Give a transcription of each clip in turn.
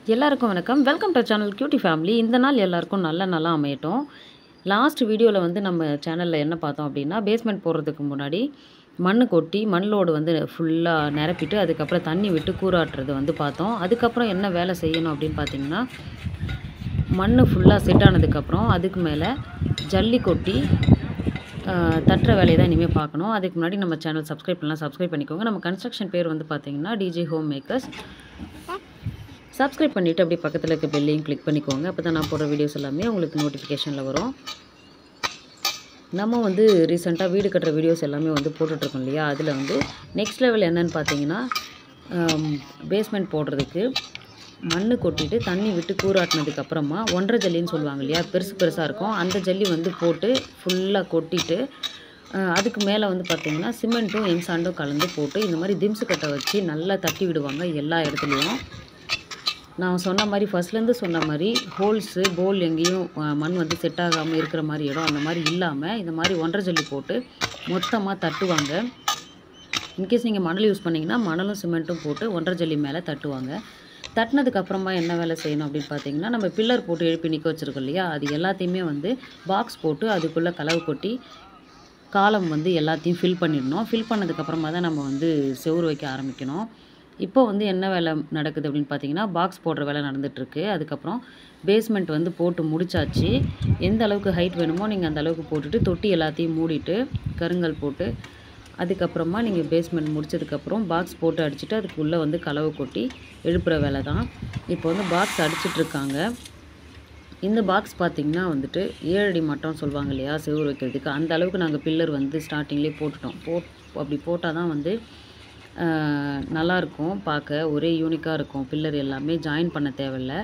எல்லாருக்கும் வணக்கம் welcome to channel cutie family இந்த நாள் எல்லாருக்கும் நல்ல நல்லா அமையட்டும் லாஸ்ட் வீடியோவில் வந்து நம்ம சேனலில் என்ன பார்த்தோம் அப்படின்னா பேஸ்மெண்ட் போடுறதுக்கு முன்னாடி மண் கொட்டி மண்ணோடு வந்து ஃபுல்லாக நிரப்பிட்டு அதுக்கப்புறம் தண்ணி விட்டு கூறாட்டுறது வந்து பார்த்தோம் அதுக்கப்புறம் என்ன வேலை செய்யணும் அப்படின்னு பார்த்தீங்கன்னா மண் ஃபுல்லாக செட் ஆனதுக்கப்புறம் அதுக்கு மேலே ஜல்லி கொட்டி ஆஹ், தட்டுற வேலையை தான் இனிமேல் பார்க்கணும் அதுக்கு முன்னாடி நம்ம சேனல் சப்ஸ்கிரைப் பண்ணலாம் சப்ஸ்கிரைப் பண்ணிக்கோங்க நம்ம கன்ஸ்ட்ரக்ஷன் பேர் வந்து பார்த்தீங்கன்னா டிஜே ஹோம் மேக்கர்ஸ் சப்ஸ்கிரைப் பண்ணிவிட்டு அப்படியே பக்கத்தில் இருக்க பெல்லையும் கிளிக் பண்ணிக்கோங்க அப்போ தான் நான் போடுற வீடியோஸ் எல்லாமே உங்களுக்கு நோட்டிஃபிகேஷனில் வரும் நம்ம வந்து ரீசெண்டாக வீடு கட்டுற வீடியோஸ் எல்லாமே வந்து போட்டுட்ருக்கோம் இல்லையா அதில் வந்து நெக்ஸ்ட் லெவல் என்னன்னு பார்த்தீங்கன்னா பேஸ்மெண்ட் போடுறதுக்கு மண் கொட்டிட்டு தண்ணி விட்டு கூறாட்டினதுக்கு அப்புறமா ஒன்றரை ஜல்லின்னு சொல்லுவாங்க இல்லையா பெருசு பெருசாக இருக்கும் அந்த ஜல்லி வந்து போட்டு ஃபுல்லாக கொட்டிட்டு அஹ், அதுக்கு மேலே வந்து பார்த்திங்கன்னா சிமெண்ட்டும் எம்சாண்டும் கலந்து போட்டு இந்த மாதிரி திம்ஸு கட்டை வச்சு நல்லா தட்டி விடுவாங்க எல்லா இடத்துலையும் நான் சொன்ன மாதிரி ஃபர்ஸ்ட்லேருந்து சொன்ன மாதிரி ஹோல்ஸு போல் எங்கேயும் அஹ், மண் வந்து செட் ஆகாமல் இருக்கிற மாதிரி இடம் அந்த மாதிரி இல்லாமல் இந்த மாதிரி ஒன்றரை ஜல்லி போட்டு மொத்தமாக தட்டுவாங்க இன்கேஸ் நீங்கள் மணல் யூஸ் பண்ணிங்கன்னா மணலும் சிமெண்ட்டும் போட்டு ஒன்றரை ஜல்லி மேலே தட்டுவாங்க தட்டினதுக்கு அப்புறமா என்ன வேலை செய்யணும் அப்படின்னு பார்த்தீங்கன்னா நம்ம பில்லர் போட்டு எழுப்பி நிற்க வச்சுருக்கோம் இல்லையா அது எல்லாத்தையுமே வந்து பாக்ஸ் போட்டு அதுக்குள்ளே கலவு கொட்டி காலம் வந்து எல்லாத்தையும் ஃபில் பண்ணிடணும் ஃபில் பண்ணதுக்கப்புறமா தான் நம்ம வந்து செவுரு வைக்க ஆரம்பிக்கணும் இப்போ வந்து என்ன வேலை நடக்குது அப்படின்னு பார்த்தீங்கன்னா பாக்ஸ் போடுற வேலை நடந்துகிட்ருக்கு அதுக்கப்புறம் பேஸ்மெண்ட் வந்து போட்டு முடிச்சாச்சு எந்த அளவுக்கு ஹைட் வேணுமோ நீங்கள் அந்த அளவுக்கு போட்டுட்டு தொட்டி எல்லாத்தையும் மூடிட்டு கருங்கல் போட்டு அதுக்கப்புறமா நீங்கள் பேஸ்மெண்ட் முடிச்சதுக்கப்புறம் பாக்ஸ் போட்டு அடிச்சுட்டு அதுக்குள்ளே வந்து கலவை கொட்டி எழுப்புற வேலை தான் இப்போ வந்து பாக்ஸ் அடிச்சிட்ருக்காங்க இந்த பாக்ஸ் பார்த்திங்கன்னா வந்துட்டு ஏழடி மட்டம் சொல்லுவாங்க இல்லையா செவுரு வைக்கிறதுக்கு அந்த அளவுக்கு நாங்கள் பில்லர் வந்து ஸ்டார்டிங்லேயே போட்டுட்டோம் போட் அப்படி போட்டால் தான் வந்து ஆஹ், நல்லாயிருக்கும் பார்க்க ஒரே யூனிக்காக இருக்கும் பில்லர் எல்லாமே ஜாயின் பண்ண தேவையில்ல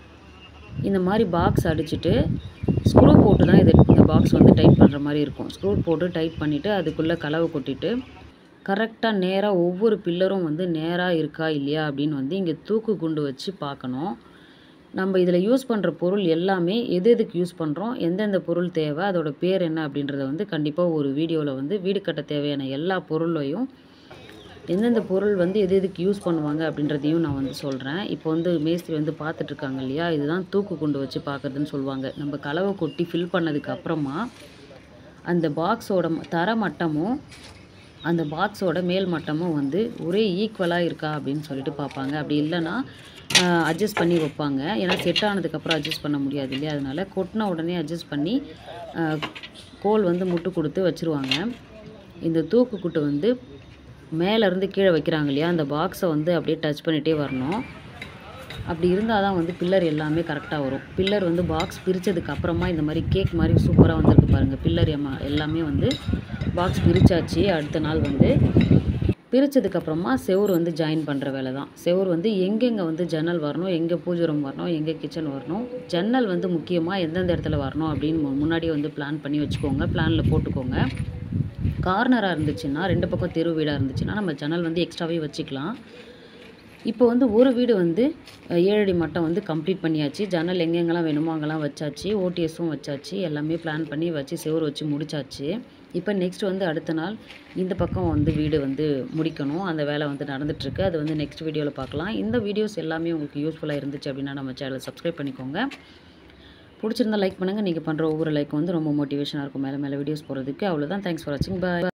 இந்த மாதிரி பாக்ஸ் அடிச்சுட்டு ஸ்க்ரூ போட்டு தான் இது இந்த பாக்ஸ் வந்து டைட் பண்ணுற மாதிரி இருக்கும் ஸ்க்ரூ போட்டு டைட் பண்ணிவிட்டு அதுக்குள்ளே கலவை கொட்டிட்டு கரெக்டாக நேராக ஒவ்வொரு பில்லரும் வந்து நேராக இருக்கா இல்லையா அப்படின்னு வந்து இங்கே தூக்கு குண்டு வச்சு பார்க்கணும் நம்ம இதில் யூஸ் பண்ணுற பொருள் எல்லாமே எது எதுக்கு யூஸ் பண்ணுறோம் எந்தெந்த பொருள் தேவை அதோட பேர் என்ன அப்படின்றத வந்து கண்டிப்பாக ஒரு வீடியோவில் வந்து வீடு கட்ட தேவையான எல்லா பொருளையும் எந்தெந்த பொருள் வந்து எது எதுக்கு யூஸ் பண்ணுவாங்க அப்படின்றதையும் நான் வந்து சொல்கிறேன் இப்போ வந்து மேஸ்திரி வந்து பார்த்துட்டு இருக்காங்க இல்லையா இதுதான் தூக்கு கொண்டு வச்சு பார்க்குறதுன்னு சொல்லுவாங்க நம்ம கலவை கொட்டி ஃபில் பண்ணதுக்கு அப்புறமா அந்த பாக்ஸோட தர மட்டமும் அந்த பாக்ஸோட மேல் மட்டமும் வந்து ஒரே ஈக்குவலாக இருக்கா அப்படின்னு சொல்லிட்டு பார்ப்பாங்க அப்படி இல்லைன்னா அட்ஜஸ்ட் பண்ணி வைப்பாங்க ஏன்னா செட் ஆனதுக்கப்புறம் அட்ஜஸ்ட் பண்ண முடியாது இல்லையா அதனால கொட்டின உடனே அட்ஜஸ்ட் பண்ணி ஆஹ், கோல் வந்து முட்டு கொடுத்து வச்சுருவாங்க இந்த தூக்கு குட்டு வந்து மேலேருந்து கீழே வைக்கிறாங்க இல்லையா அந்த பாக்ஸை வந்து அப்படியே டச் பண்ணிகிட்டே வரணும் அப்படி இருந்தால் தான் வந்து பில்லர் எல்லாமே கரெக்டாக வரும் பில்லர் வந்து பாக்ஸ் பிரித்ததுக்கு அப்புறமா இந்த மாதிரி கேக் மாதிரி சூப்பராக வந்திருக்கு பாருங்கள் பில்லர் எம்மா எல்லாமே வந்து பாக்ஸ் பிரிச்சாச்சு அடுத்த நாள் வந்து பிரித்ததுக்கப்புறமா செவுரு வந்து ஜாயின் பண்ணுற வேலை தான் செவுரு வந்து எங்கெங்கே வந்து ஜன்னல் வரணும் எங்கே பூஜை ரூம் வரணும் எங்கே கிச்சன் வரணும் ஜன்னல் வந்து முக்கியமாக எந்தெந்த இடத்துல வரணும் அப்படின்னு மு- முன்னாடியே வந்து பிளான் பண்ணி வச்சுக்கோங்க பிளானில் போட்டுக்கோங்க கார்னராக இருந்துச்சுன்னா ரெண்டு பக்கம் தெரு வீடாக இருந்துச்சுன்னா நம்ம ஜன்னல் வந்து எக்ஸ்ட்ராவே வச்சுக்கலாம் இப்போ வந்து ஒரு வீடு வந்து அஹ், ஏழடி மட்டம் வந்து கம்ப்ளீட் பண்ணியாச்சு ஜன்னல் எங்கெங்கெல்லாம் வேணுமோ அங்கெல்லாம் வச்சாச்சு ஓடிஎஸும் வச்சாச்சு எல்லாமே பிளான் பண்ணி வச்சு செவுரு வச்சு முடிச்சாச்சு இப்போ நெக்ஸ்ட் வந்து அடுத்த நாள் இந்த பக்கம் வந்து வீடு வந்து முடிக்கணும் அந்த வேலை வந்து நடந்துட்டுருக்கு அது வந்து நெக்ஸ்ட் வீடியோவில் பார்க்கலாம் இந்த வீடியோஸ் எல்லாமே உங்களுக்கு யூஸ்ஃபுல்லாக இருந்துச்சு அப்படின்னா நம்ம சேனலை சப்ஸ்கிரைப் பண்ணிக்கோங்க பிடிச்சிருந்தா லைக் பண்ணுங்கள் நீங்கள் பண்ணுற ஒவ்வொரு லைக் வந்து ரொம்ப மோட்டிவேஷனாக இருக்கும் மேலே மேலே வீடியோஸ் போகிறதுக்கு அவ்வளோதான் தேங்க்ஸ் ஃபார் வாட்சிங் பாய்